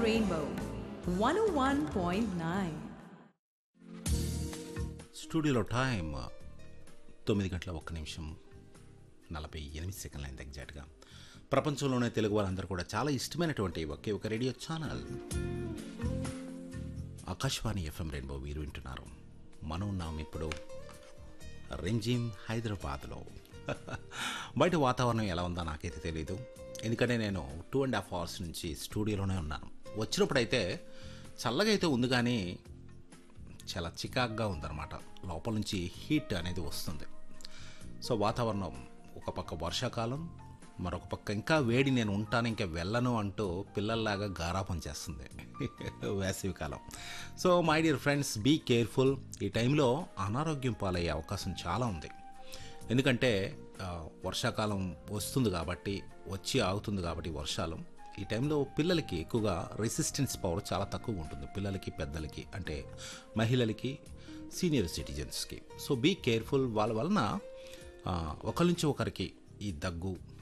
Rainbow 101.9. స్టూడియోలో time తొమ్మిది గంటల ఒక్క నిమిషం నలభై ఎనిమిది సెకండ్ల అయింది ఎగ్జాక్ట్గా ప్రపంచంలోనే తెలుగు వాళ్ళందరూ కూడా చాలా ఇష్టమైనటువంటి ఒకే ఒక radio channel Akashvani FM rainbow వీరు వింటున్నారు మనం ఉన్నాం ఇప్పుడు రెంజిమ్ హైదరాబాద్లో బయట వాతావరణం ఎలా ఉందో నాకైతే తెలియదు ఎందుకంటే నేను టూ అండ్ హాఫ్ అవర్స్ నుంచి స్టూడియోలోనే ఉన్నాను వచ్చినప్పుడైతే చల్లగా అయితే ఉంది కానీ చాలా చికాగ్గా ఉందన్నమాట లోపల నుంచి హీట్ అనేది వస్తుంది సో వాతావరణం ఒక పక్క వర్షాకాలం మరొక పక్క ఇంకా వేడి నేను ఉంటాను ఇంకా వెళ్ళను అంటూ పిల్లల్లాగా గారాపం చేస్తుంది వేసవి కాలం so my dear friends be careful ఈ టైంలో అనారోగ్యం పాలయ్యే అవకాశం చాలా ఉంది ఎందుకంటే ఆ, వర్షాకాలం వస్తుంది కాబట్టి వచ్చి ఆగుతుంది కాబట్టి వర్షాలు ఈ టైంలో పిల్లలకి ఎక్కువగా రెసిస్టెన్స్ పవర్ చాలా తక్కువ ఉంటుంది పిల్లలకి పెద్దలకి అంటే మహిళలకి సీనియర్ సిటిజన్స్కి సో బీ కేర్ఫుల్ వాళ్ళ వలన ఆ, ఒకరి నుంచి ఒకరికి ఈ దగ్గు